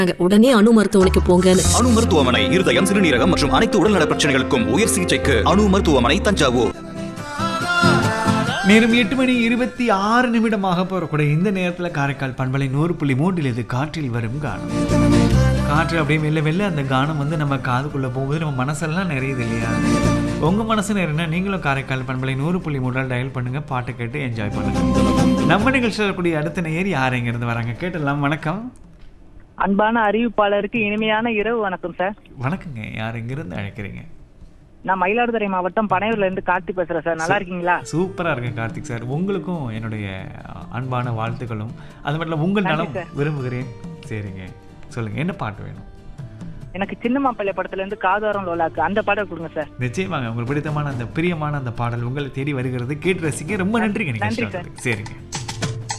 உடனே அணு மருத்துவமனைக்கு போங்கன்னு அணு மருத்துவமனை இருதயம் சிறுநீரகம் மற்றும் அனைத்து உடல்நல பிரச்சனைகளுக்கும் உயர் சிகிச்சைக்கு அணு மருத்துவமனை தஞ்சாவூர் நேரம் எட்டு மணி இருபத்தி ஆறு நிமிடமாக போகக்கூடிய இந்த நேரத்தில் காரைக்கால் பண்பலை நூறு புள்ளி மூன்றில் இது காற்றில் வரும் கானம் காற்று அப்படியே மெல்ல மெல்ல அந்த கானம் வந்து நம்ம காதுக்குள்ளே போகும்போது நம்ம மனசெல்லாம் நிறையுது இல்லையா உங்கள் மனசு நிறைனா நீங்களும் காரைக்கால் பண்பலை நூறு புள்ளி மூன்றால் டயல் பண்ணுங்கள் பாட்டு கேட்டு என்ஜாய் பண்ணுங்கள் நம்ம நிகழ்ச்சியில் இருக்கக்கூடிய அடுத்த நேர் யார் இங்கேருந்து வராங்க கேட்டலாம் வணக்கம் அன்பான அறிவிப்பாளருக்கு இனிமையான இரவு வணக்கம் சார் வணக்கங்க யார் இங்கிருந்து அழைக்கிறீங்க நான் மயிலாடுதுறை மாவட்டம் பனையூர்ல இருந்து கார்த்தி பேசுறேன் சார் நல்லா இருக்கீங்களா சூப்பராக இருக்கேன் கார்த்திக் சார் உங்களுக்கும் என்னுடைய அன்பான வாழ்த்துக்களும் அது மட்டும் இல்ல, உங்கள் நலம் விரும்புகிறேன் சரிங்க சொல்லுங்க என்ன பாட்டு வேணும் எனக்கு சின்ன மாப்பிள்ளை படத்துல இருந்து காதாரம் லோலாக்கு அந்த பாடம் கொடுங்க சார் நிச்சயமாங்க உங்களுக்கு பிடித்தமான அந்த பிரியமான அந்த பாடல் உங்களை தேடி வருகிறது கேட்டு ரசிக்க ரொம்ப நன்றிங்க நன்றி நீங்கள் சரிங்க